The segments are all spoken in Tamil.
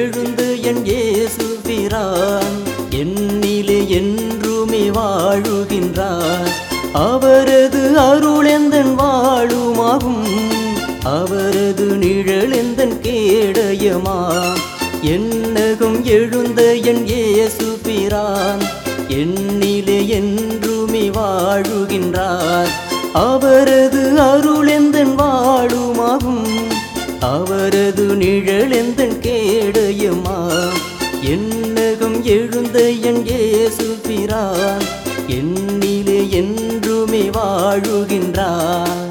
எழுந்த என் இயேசுபிரான் என்னிலே என்றுமே வாழுகின்றார் அவரது அருளெந்தன் வாழுமாகும் அவரது நிழலெந்தன் கேடயமா என்னகம் எழுந்த என் இயேசுபிரான் என்னிலே என்றுமே வாழுகின்றார் அவரது அருளெந்தன் வாழுமாகும் அவரது நிழலெந்தன் கேடயமா என்னகம் எழுந்த என் இயேசுபிரான் என்னிலே என்றுமே வாழுகின்றார்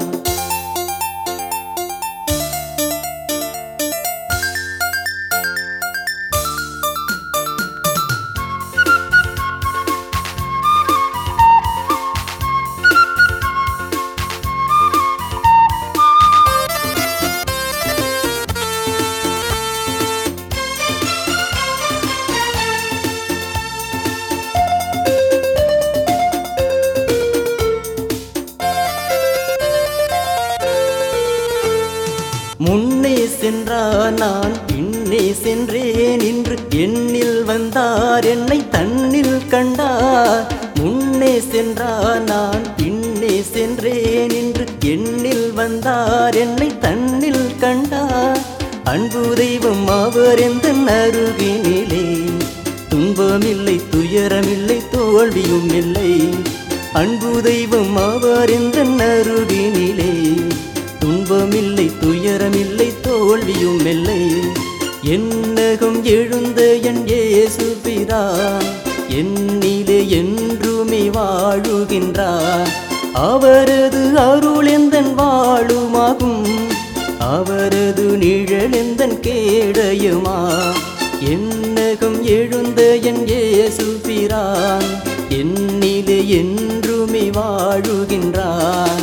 முன்னே சென்றார் நான் பின்னே சென்றேன் இன்று என்னில் வந்தார் என்னை தன்னில் கண்டார் முன்னே சென்றார் நான் பின்னே சென்றேன் இன்று என்னில் வந்தார் என்னை தன்னில் கண்டார் அன்பு தெய்வம் அவர் எந்த அருகினிலே துன்பமில்லை துயரமில்லை தோல்வியும் இல்லை அன்பு தெய்வம் அவர் எந்த அருகினிலே துன்பமில்லை துயரமில்லை தோல்வியும் இல்லை என்னகம் எழுந்த என் இயேசுபிரான் என்னிலே என்றுமே வாழுகின்றார் அவரது அருள் எந்தன் வாழுமாகும் அவரது நிழலெந்தன் கேடயமா என்னகம் எழுந்த என் இயேசுபிரான் என்னிலே என்றுமே வாழுகின்றார்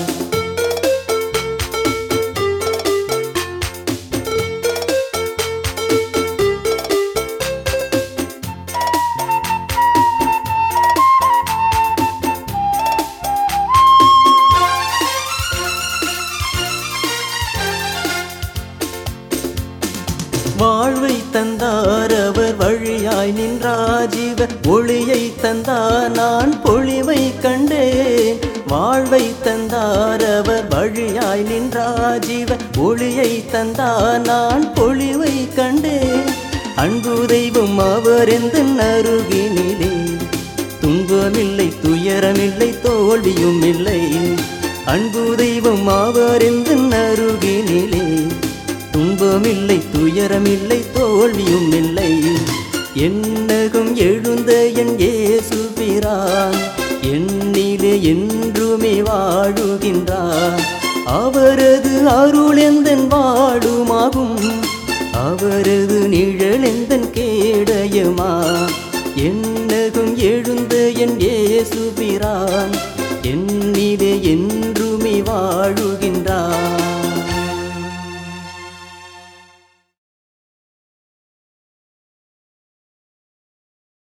வாழ்வை தந்தார் அவர் வழியாய் நின்றார் ஜீவ ஒளியை தந்தார் நான் பொழிவை கண்டேன் வாழ்வை தந்தார் அவர் வழியாய் நின்றார் ஜீவ ஒளியை தந்தார் நான் பொழிவை கண்டேன் அன்பு தெய்வம் அவர் எந்த அருகினிலே துன்பமில்லை துயரமில்லை தோல்வியும் இல்லை அன்பு தெய்வம் அவர் எந்த அருகினிலே துன்பமில்லை துயரமில்லை தோல்வியும் இல்லை என்னகம் எழுந்த என் இயேசுபிரான் என்னிலே என்றுமே வாழுகின்றார் அவரது அருள் எந்தன் வாழுமாகும் அவரது நிழல் எந்தன் கேடயமா என்னகம் எழுந்த என் இயேசுபிரான் என்னிலே என்றுமே வாழுகின்றார்